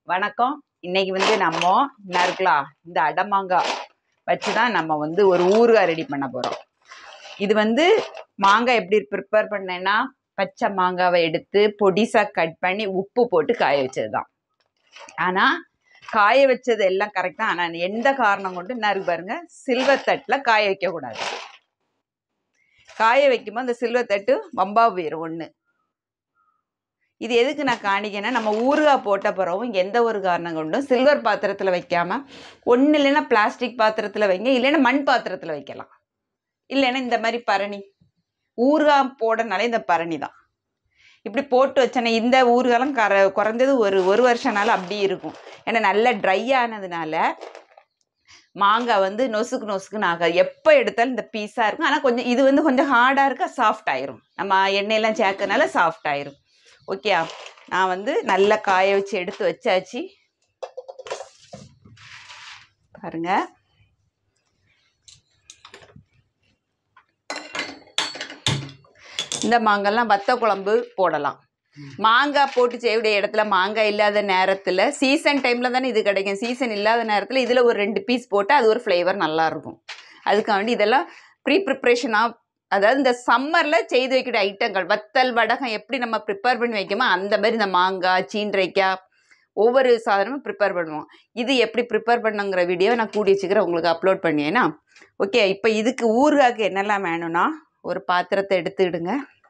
வணக்கம் இன்னைக்கு வந்து நம்ம என்ன இருக்கலாம் இந்த அடமாங்காய் வச்சு தான் நம்ம வந்து ஒரு ஊறுகாய் ரெடி பண்ண போகிறோம் இது வந்து மாங்காய் எப்படி ப்ரிப்பேர் பண்ணேன்னா பச்சை மாங்காவை எடுத்து பொடிசாக கட் பண்ணி உப்பு போட்டு காய வச்சது தான் ஆனால் காய வச்சது எல்லாம் கரெக்டாக ஆனால் எந்த காரணம் கொண்டு என்ன இருக்கு பாருங்க சில்வர் தட்டில் காய வைக்கக்கூடாது காய வைக்கும்போது அந்த சில்வர் தட்டு வம்பா போயிடும் ஒன்று இது எதுக்கு நான் காணிக்கேன்னா நம்ம ஊறுகாய் போட்ட பிறகும் எந்த ஒரு காரணம் கொண்டும் சில்வர் பாத்திரத்தில் வைக்காம ஒன்று இல்லைன்னா பிளாஸ்டிக் பாத்திரத்தில் வைங்க இல்லைன்னா மண் பாத்திரத்தில் வைக்கலாம் இல்லைன்னா இந்த மாதிரி பரணி ஊறுகாய் போடனாலே இந்த பரணி தான் இப்படி போட்டு வச்சேன்னா இந்த ஊறுகாலாம் கர குறைஞ்சது ஒரு ஒரு வருஷனால அப்படி இருக்கும் ஏன்னா நல்லா ட்ரை ஆனதுனால மாங்காய் வந்து நொசுக்கு நொசுக்குன்னு ஆகாது எப்போ எடுத்தாலும் இந்த பீஸாக இருக்கும் ஆனால் கொஞ்சம் இது வந்து கொஞ்சம் ஹார்டாக இருக்கா சாஃப்ட் ஆயிரும் நம்ம எண்ணெயெல்லாம் சேர்க்கறனால சாஃப்ட் ஆயிரும் ஓகே நான் வந்து நல்லா காய வச்சு எடுத்து வச்சாச்சு பாருங்க இந்த மாங்காய்லாம் வத்த குழம்பு போடலாம் மாங்காய் போட்டு செய்யக்கூடிய இடத்துல மாங்காய் இல்லாத நேரத்தில் சீசன் டைமில் தானே இது கிடைக்கும் சீசன் இல்லாத நேரத்தில் இதில் ஒரு ரெண்டு பீஸ் போட்டு அது ஒரு ஃப்ளேவர் நல்லா இருக்கும் அதுக்காண்டி இதெல்லாம் ப்ரீ ப்ரிப்ரேஷனாக அதாவது இந்த சம்மரில் செய்து வைக்கிற ஐட்டங்கள் வத்தல் வடகம் எப்படி நம்ம ப்ரிப்பேர் பண்ணி வைக்கமோ அந்த மாதிரி இந்த மாங்காய் சீன்றைக்காய் ஒவ்வொரு சாதனமும் ப்ரிப்பேர் பண்ணுவோம் இது எப்படி ப்ரிப்பேர் பண்ணுங்கிற வீடியோ நான் கூடி வச்சுக்கிறேன் உங்களுக்கு அப்லோட் பண்ணியேன்னா ஓகே இப்போ இதுக்கு ஊறுகாய்க்கு என்னெல்லாம் வேணும்னா ஒரு பாத்திரத்தை எடுத்துக்கிடுங்க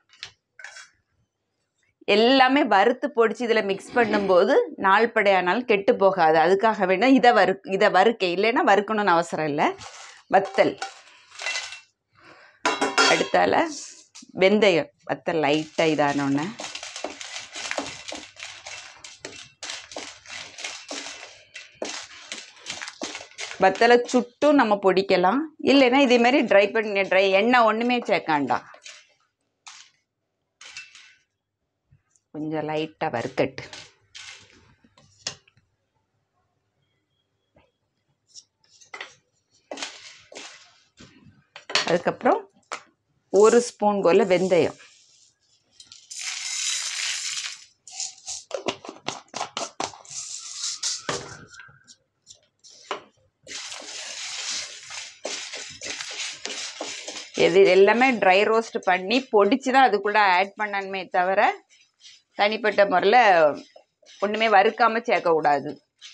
எல்லாமே வறுத்து பொடிச்சு இதில் மிக்ஸ் பண்ணும்போது நாள்படையானாலும் கெட்டு போகாது அதுக்காக வேணும் இதை வறு இதை வறுக்க இல்லைன்னா வறுக்கணும்னு அவசரம் இல்லை வத்தல் அடுத்தால வெந்தயம் வத்தல் லைட்டாக இதானோன்னு வத்தலை சுட்டும் நம்ம பொடிக்கலாம் இல்லைன்னா இதே மாதிரி ட்ரை பண்ணி ட்ரை எண்ணெய் ஒன்றுமே சேர்க்காண்டாம் கொஞ்சம் லைட்டாக வறுக்கட்டு அதுக்கப்புறம் ஒரு ஸ்பூன் போல் வெந்தயம் இது எல்லாமே ட்ரை ரோஸ்ட் பண்ணி பொடிச்சு தான் அதுக்குள்ளே ஆட் பண்ணணுமே தவிர தனிப்பட்ட முறையில் ஒன்றுமே வறுக்காமல் சேர்க்கக்கூடாது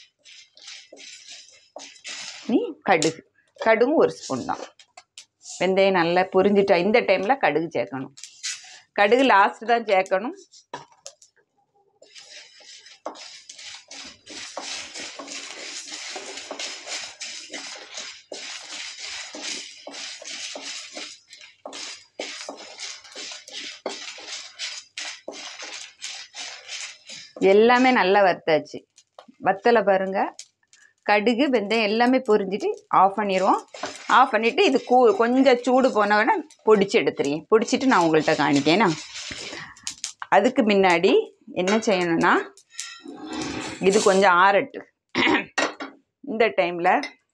நீ கடுகு கடுகும் ஒரு ஸ்பூன் தான் வெந்தயம் நல்லா புரிஞ்சிட்டா இந்த டைமில் கடுகு சேர்க்கணும் கடுகு லாஸ்ட் தான் சேர்க்கணும் எல்லாமே நல்லா வறுத்தாச்சு வத்தலை பாருங்க கடுகு வெந்தயம் எல்லாமே பொரிஞ்சிட்டு ஆஃப் பண்ணிடுவோம் ஆஃப் பண்ணிவிட்டு இது கூ கொஞ்சம் சூடு போனவொடனே பொடிச்சு எடுத்துறேன் பொடிச்சிட்டு நான் உங்கள்கிட்ட காணிக்கேனா அதுக்கு முன்னாடி என்ன செய்யணும்னா இது கொஞ்சம் ஆறட்டு இந்த டைமில்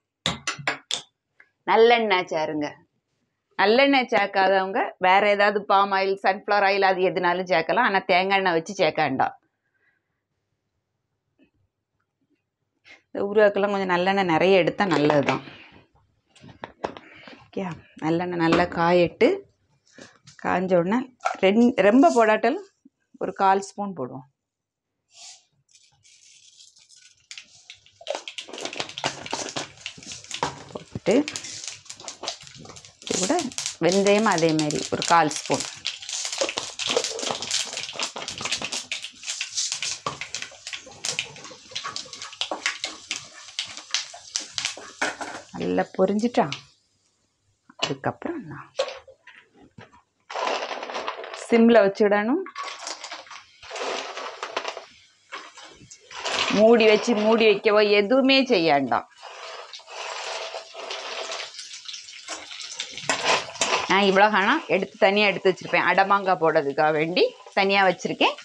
நல்லெண்ணெய் சேருங்க நல்லெண்ணெய் சேர்க்காதவங்க வேறு ஏதாவது பாம் ஆயில் சன்ஃப்ளவர் ஆயில் அது எதுனாலும் சேர்க்கலாம் ஆனால் தேங்காய் எண்ணெய் வச்சு சேர்க்க வேண்டாம் இந்த ஊறுகாக்கெல்லாம் கொஞ்சம் நல்லெண்ணெய் நிறைய எடுத்தால் நல்லது தான் ஓகே நல்லெண்ணெய் நல்லா காயிட்டு காஞ்ச உடனே ரெண் ரொம்ப போடாட்டாலும் ஒரு கால் ஸ்பூன் போடுவோம் போட்டு இது கூட வெந்தயம் அதே மாதிரி ஒரு கால் ஸ்பூன் நல்லா பொரிஞ்சிட்டான் அதுக்கப்புறம் நான் சிம்மில் வச்சுடணும் மூடி வச்சு மூடி வைக்கவோ எதுவுமே செய்யாண்டாம் நான் இவ்வளோ காணம் எடுத்து தனியாக எடுத்து வச்சுருப்பேன் அடமாங்காய் போடுறதுக்காக வேண்டி தனியாக வச்சுருக்கேன்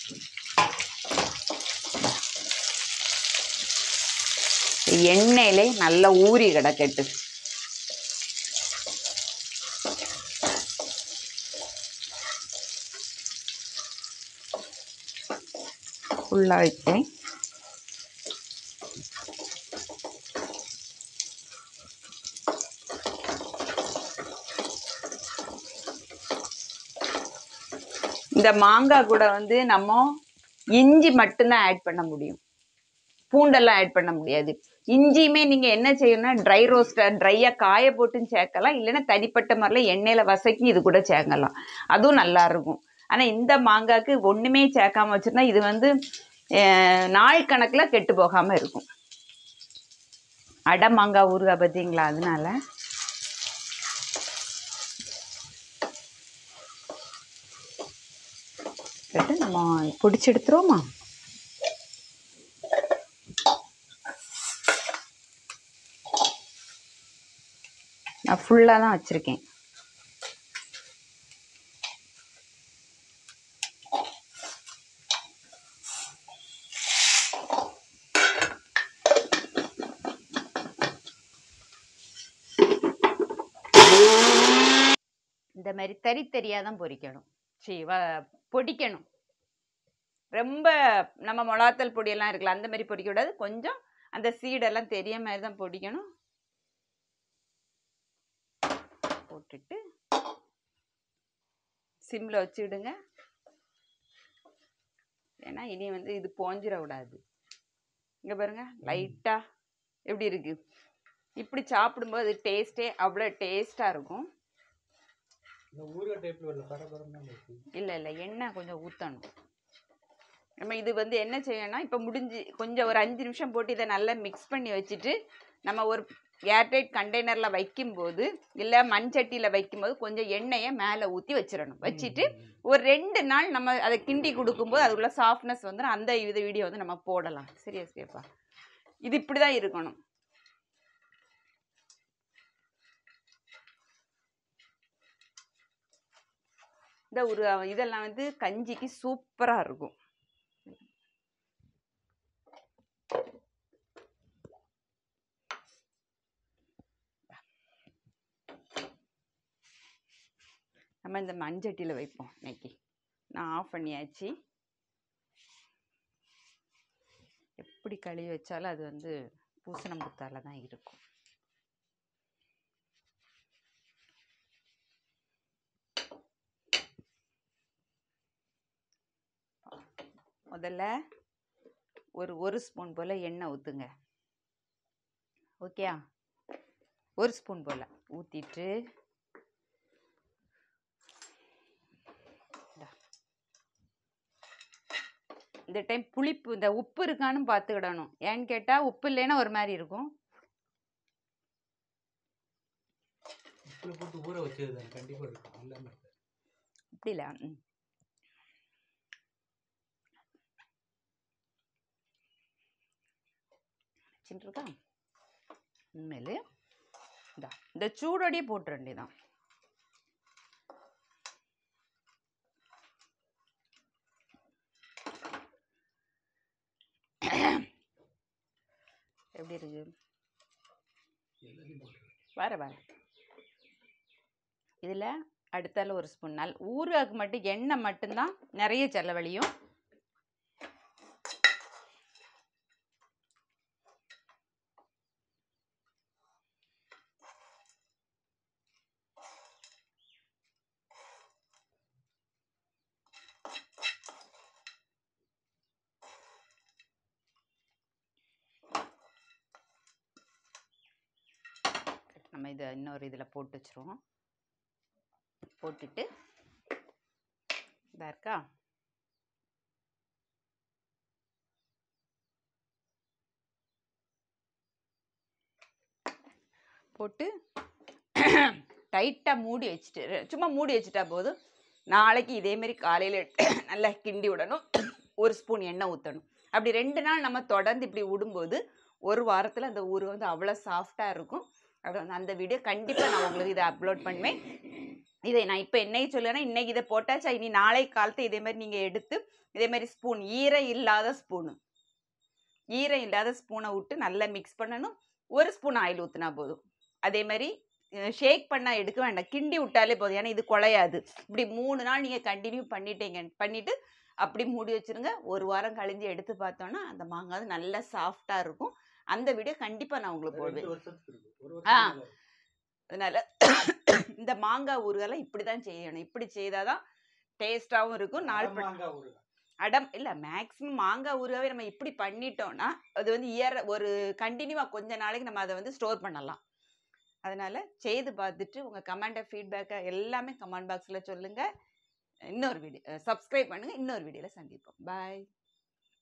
எண்ணெயிலே நல்லா ஊறி கிடக்கட்டு ஃபுல்லாக வைத்தேன் இந்த மாங்காய் கூட வந்து நம்ம இஞ்சி மட்டும்தான் ஆட் பண்ண முடியும் பூண்டெல்லாம் ஆட் பண்ண முடியாது இஞ்சியுமே நீங்க என்ன செய்யணும்னா ட்ரை ரோஸ்டர் ட்ரையா காய போட்டும் சேர்க்கலாம் இல்லைன்னா தனிப்பட்ட முறையில் எண்ணெயில வசக்கி இது கூட சேர்க்கலாம் அதுவும் நல்லா இருக்கும் ஆனா இந்த மாங்காய்க்கு ஒண்ணுமே சேர்க்காம வச்சிருந்தா இது வந்து அஹ், நாள் கணக்குல கெட்டு போகாம இருக்கும் அடை மாங்காய் ஊறுகாய் பார்த்தீங்களா அதனால கட்டு நம்ம பிடிச்சி எடுத்துருவோமா நான் ஃபுல்லாக தான் வச்சுருக்கேன் இந்த மாதிரி தறி தறியாக தான் பொரிக்கணும் சரி வ பொடிக்கணும் ரொம்ப நம்ம மிளகாத்தல் பொடியெல்லாம் இருக்குல்ல அந்த மாதிரி பொடிக்க கூடாது கொஞ்சம் அந்த சீடெல்லாம் தெரிய மாதிரி தான் பொடிக்கணும் போட்டுட்டு சிம்ல வச்சுடுங்க ஏன்னா இனி வந்து இது போஞ்சிட விடாது இங்க பாருங்க லைட்டா எப்படி இருக்கு இப்படி சாப்பிடும்போது டேஸ்டே அவ்வளோ டேஸ்டா இருக்கும் இந்த ஊறுகாய் டைப்ல உள்ள பரபரம் தான் இருக்கு இல்ல இல்ல எண்ணெய் கொஞ்சம் ஊத்தணும் நம்ம இது வந்து என்ன செய்யணும்னா இப்போ முடிஞ்சு கொஞ்சம் ஒரு அஞ்சு நிமிஷம் போட்டு இதை நல்லா மிக்ஸ் பண்ணி வச்சுட்டு நம்ம ஒரு ஏர்டைட் கண்டெய்னரில் வைக்கும்போது இல்லை மண் சட்டியில் வைக்கும்போது கொஞ்சம் எண்ணெயை மேலே ஊற்றி வச்சிடணும் வச்சுட்டு ஒரு ரெண்டு நாள் நம்ம அதை கிண்டி கொடுக்கும்போது அது உள்ள சாஃப்ட்னஸ் வந்துடும் அந்த இது வீடியோ வந்து நம்ம போடலாம் சரியா சரியாப்பா இது இப்படி தான் இருக்கணும் இந்த ஒரு இதெல்லாம் வந்து கஞ்சிக்கு சூப்பராக இருக்கும் நம்ம இந்த மண்சட்டியில் வைப்போம் இன்னைக்கு நான் ஆஃப் பண்ணியாச்சு எப்படி கழுவி வச்சாலும் அது வந்து பூசணம்புத்தால தான் இருக்கும் முதல்ல ஒரு ஒரு ஸ்பூன் போல் எண்ணெய் ஊற்றுங்க ஓகேயா ஒரு ஸ்பூன் போல் ஊற்றிட்டு இந்த டைம் புளிப்பு இந்த உப்பு இருக்கான்னு பார்த்துக்கிடணும் ஏன்னு கேட்டால் உப்பு இல்லைன்னா ஒரு மாதிரி இருக்கும் உப்புல போட்டு ஊற வச்சது தான் கண்டிப்பா இருக்கும் இல்லாம இருக்காது. அப்படி இல்லை ம் வச்சுட்டு இருக்கா உண்மையிலே இந்தா இந்த சூடோடையே போட்டுற வேண்டியதான் எப்படி இருக்கு எல்லாத்தையும் போட்டு வர வர இதில் அடுத்தால ஒரு ஸ்பூன் நாள் ஊறுகாய்க்கு மட்டும் எண்ணெய் மட்டும்தான் நிறைய செலவழியும் நம்ம இதை இன்னொரு இதில் போட்டு வச்சுருவோம் போட்டுட்டு இதா இருக்கா போட்டு டைட்டாக மூடி வச்சுட்டு சும்மா மூடி வச்சுட்டா போதும் நாளைக்கு இதேமாரி காலையில் நல்லா கிண்டி விடணும் ஒரு ஸ்பூன் எண்ணெய் ஊற்றணும் அப்படி ரெண்டு நாள் நம்ம தொடர்ந்து இப்படி விடும்போது ஒரு வாரத்தில் அந்த ஊர் வந்து அவ்வளோ சாஃப்டாக இருக்கும் அப்படி வந்து அந்த வீடியோ கண்டிப்பாக நான் உங்களுக்கு இதை அப்லோட் பண்ணுவேன் இதை நான் இப்போ என்னைக்கு சொல்லுவேன்னா இன்னைக்கு இதை போட்டாச்சா இனி நாளை காலத்து இதே மாதிரி நீங்கள் எடுத்து இதே மாதிரி ஸ்பூன் ஈரம் இல்லாத ஸ்பூனு ஈரம் இல்லாத ஸ்பூனை விட்டு நல்லா மிக்ஸ் பண்ணணும் ஒரு ஸ்பூன் ஆயில் ஊற்றினா போதும் அதே மாதிரி ஷேக் பண்ணால் எடுக்க வேண்டாம் கிண்டி விட்டாலே போதும் ஏன்னா இது குலையாது இப்படி மூணு நாள் நீங்கள் கண்டினியூ பண்ணிட்டீங்க பண்ணிவிட்டு அப்படி மூடி வச்சிருங்க ஒரு வாரம் கழிஞ்சு எடுத்து பார்த்தோன்னா அந்த மாங்காய் வந்து நல்லா சாஃப்டாக இருக்கும் அந்த வீடியோ கண்டிப்பாக நான் உங்களுக்கு போடுவேன் ரெண்டு வருஷத்துக்கு இருக்கு ஒரு ஆ. வருஷம் மேல. அதனால இந்த மாங்காய் ஊறுகாலாம் இப்படி தான் செய்யணும் இப்படி செய்தாதான் டேஸ்டாகவும் இருக்கும் நாள் ப- மாங்காய் ஊறுகாய் அடம் இல்லை மேக்ஸிமம் மாங்காய் ஊறுகாவே நம்ம இப்படி பண்ணிட்டோம்னா அது வந்து இயர் ஒரு கண்டினியூவாக கொஞ்ச நாளைக்கு நம்ம அதை வந்து ஸ்டோர் பண்ணலாம் அதனால செய்து பார்த்துட்டு உங்கள் கமெண்ட்டை ஃபீட்பேக்கை எல்லாமே கமெண்ட் பாக்ஸில் சொல்லுங்கள் இன்னொரு வீடியோ சப்ஸ்கிரைப் பண்ணுங்கள் இன்னொரு வீடியோவில் சந்திப்போம் பாய்